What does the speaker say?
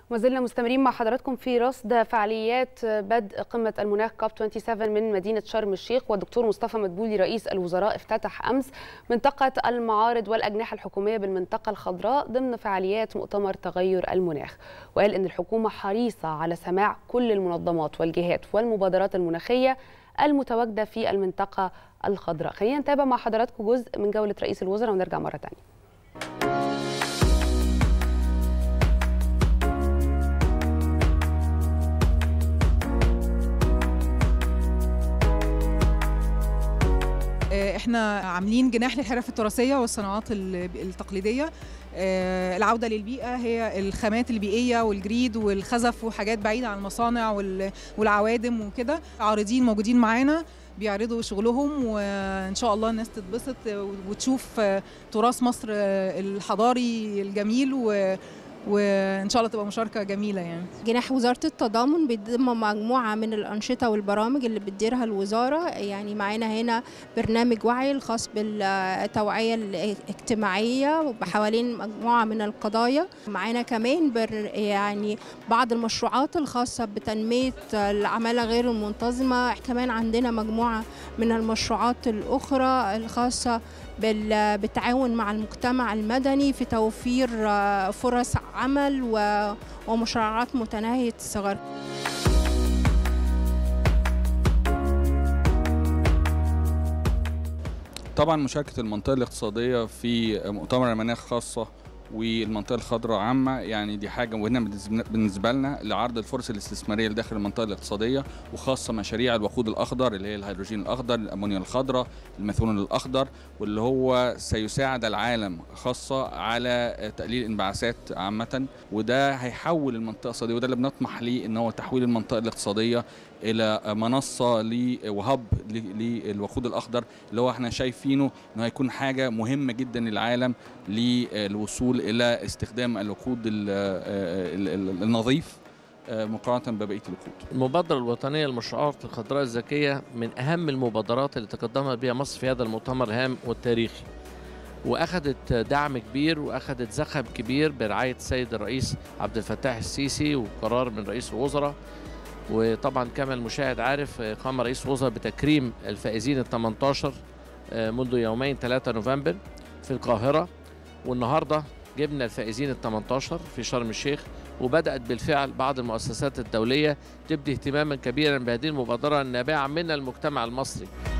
ما زلنا مستمرين مع حضراتكم في رصد فعاليات بدء قمة المناخ كوب 27 من مدينة شرم الشيخ والدكتور مصطفى مدبولي رئيس الوزراء افتتح أمس منطقة المعارض والأجنحة الحكومية بالمنطقة الخضراء ضمن فعاليات مؤتمر تغير المناخ وقال إن الحكومة حريصة على سماع كل المنظمات والجهات والمبادرات المناخية المتواجدة في المنطقة الخضراء خلينا نتابع مع حضراتكم جزء من جولة رئيس الوزراء ونرجع مرة تانية احنا عاملين جناح للحرف التراثيه والصناعات التقليديه العوده للبيئه هي الخامات البيئيه والجريد والخزف وحاجات بعيده عن المصانع والعوادم وكده عارضين موجودين معانا بيعرضوا شغلهم وان شاء الله الناس تتبسط وتشوف تراث مصر الحضاري الجميل و وان شاء الله تبقى مشاركه جميله يعني جناح وزاره التضامن بيضم مجموعه من الانشطه والبرامج اللي بتديرها الوزاره يعني معانا هنا برنامج وعي الخاص بالتوعيه الاجتماعيه وبحوالين مجموعه من القضايا معانا كمان بر يعني بعض المشروعات الخاصه بتنميه العماله غير المنتظمه كمان عندنا مجموعه من المشروعات الاخرى الخاصه بالتعاون مع المجتمع المدني في توفير فرص عمل ومشروعات متناهية الصغر طبعا مشاركة المنطقة الاقتصادية في مؤتمر المناخ خاصة والمنطقه الخضراء عامه يعني دي حاجه مهمه بالنسبه لنا لعرض الفرص الاستثماريه اللي داخل المنطقه الاقتصاديه وخاصه مشاريع الوقود الاخضر اللي هي الهيدروجين الاخضر الامونيا الخضراء الميثانول الاخضر واللي هو سيساعد العالم خاصه على تقليل الانبعاثات عامه وده هيحول المنطقه الاقتصاديه وده اللي بنطمح ليه ان هو تحويل المنطقه الاقتصاديه الى منصه وهب للوقود الاخضر اللي هو احنا شايفينه انه هيكون حاجه مهمه جدا للعالم للوصول الى استخدام الوقود النظيف مقارنه ببقيه الوقود. المبادره الوطنيه للمشروعات الخضراء الذكيه من اهم المبادرات اللي تقدمت بها مصر في هذا المؤتمر الهام والتاريخي. واخذت دعم كبير واخذت زخم كبير برعايه السيد الرئيس عبد الفتاح السيسي وقرار من رئيس الوزراء وطبعا كما المشاهد عارف قام رئيس الوزراء بتكريم الفائزين ال 18 منذ يومين 3 نوفمبر في القاهره والنهارده جبنا الفائزين ال 18 في شرم الشيخ وبدات بالفعل بعض المؤسسات الدوليه تبدي اهتماما كبيرا بهذه المبادره النابعه من المجتمع المصري